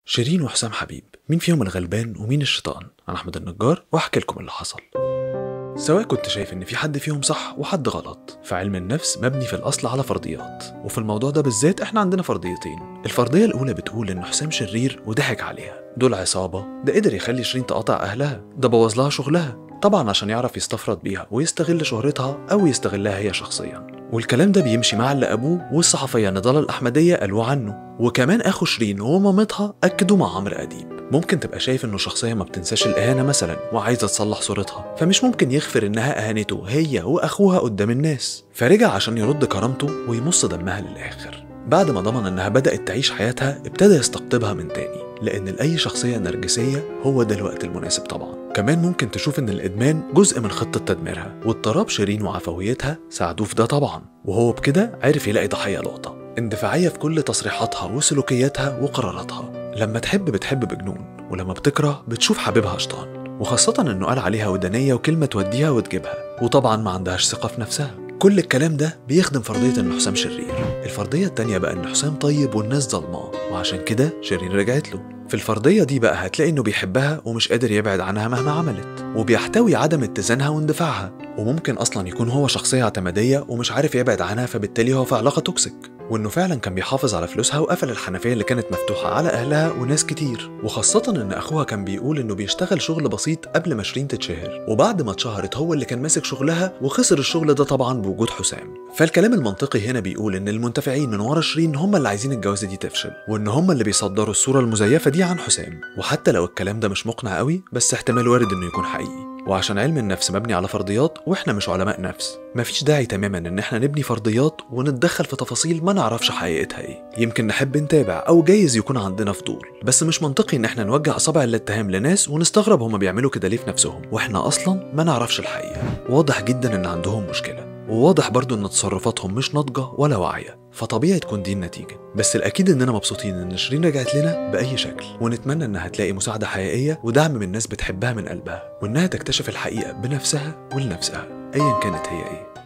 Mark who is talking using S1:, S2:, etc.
S1: شيرين وحسام حبيب مين فيهم الغلبان ومين الشيطان انا احمد النجار واحكي لكم اللي حصل سواء كنت شايف ان في حد فيهم صح وحد غلط فعلم النفس مبني في الاصل على فرضيات وفي الموضوع ده بالذات احنا عندنا فرضيتين الفرضيه الاولى بتقول ان حسام شرير وضحك عليها دول عصابه ده قدر يخلي شيرين تقاطع اهلها ده بوظ لها شغلها طبعا عشان يعرف يستفرد بيها ويستغل شهرتها او يستغلها هي شخصيا والكلام ده بيمشي مع اللي ابوه والصحفيه نضال الاحمديه قالوا عنه وكمان اخو شيرين ومامتها اكدوا مع عمرو اديب ممكن تبقى شايف انه شخصيه ما بتنساش الاهانه مثلا وعايزه تصلح صورتها فمش ممكن يغفر انها اهانته هي واخوها قدام الناس فرجع عشان يرد كرامته ويمص دمها للاخر بعد ما ضمن انها بدات تعيش حياتها ابتدى يستقطبها من تاني لان لاي شخصيه نرجسيه هو ده الوقت المناسب طبعا كمان ممكن تشوف ان الادمان جزء من خطه تدميرها واضطراب شيرين وعفويتها ساعدوه في ده طبعا وهو بكده عرف يلاقي ضحيه لقطه اندفاعيه في كل تصريحاتها وسلوكياتها وقراراتها لما تحب بتحب بجنون ولما بتكره بتشوف حبيبها شيطان وخاصة انه قال عليها ودانية وكلمة توديها وتجيبها وطبعا ما عندهاش ثقة في نفسها كل الكلام ده بيخدم فرضية ان حسام شرير الفرضية التانية بقى ان حسام طيب والناس ظلماه وعشان كده شيرين رجعت له في الفرضية دي بقى هتلاقي انه بيحبها ومش قادر يبعد عنها مهما عملت وبيحتوي عدم اتزانها واندفاعها وممكن اصلا يكون هو شخصية اعتمادية ومش عارف يبعد عنها فبالتالي هو في علاقة توكسيك وانه فعلا كان بيحافظ على فلوسها وقفل الحنفيه اللي كانت مفتوحه على اهلها وناس كتير وخاصه ان اخوها كان بيقول انه بيشتغل شغل بسيط قبل ما شيرين تتشهر وبعد ما اتشهرت هو اللي كان ماسك شغلها وخسر الشغل ده طبعا بوجود حسام فالكلام المنطقي هنا بيقول ان المنتفعين من ورا شيرين هم اللي عايزين الجوازه دي تفشل وان هم اللي بيصدروا الصوره المزيفه دي عن حسام وحتى لو الكلام ده مش مقنع قوي بس احتمال وارد انه يكون حقيقي وعشان علم النفس مبني على فرضيات واحنا مش علماء نفس مفيش داعي تماما ان احنا نبني فرضيات ونتدخل في تفاصيل ما نعرفش حقيقتها ايه يمكن نحب نتابع او جايز يكون عندنا فضول بس مش منطقي ان احنا نوجه اصابع الاتهام لناس ونستغرب هما بيعملوا كده ليه في نفسهم واحنا اصلا ما نعرفش الحقيقه واضح جدا ان عندهم مشكله وواضح برضو ان تصرفاتهم مش ناضجه ولا واعيه فطبيعي تكون دي النتيجه بس الاكيد اننا مبسوطين ان شيرين رجعت لنا باي شكل ونتمنى انها تلاقي مساعده حقيقيه ودعم من ناس بتحبها من قلبها وانها تكتشف الحقيقه بنفسها ولنفسها ايا كانت هي ايه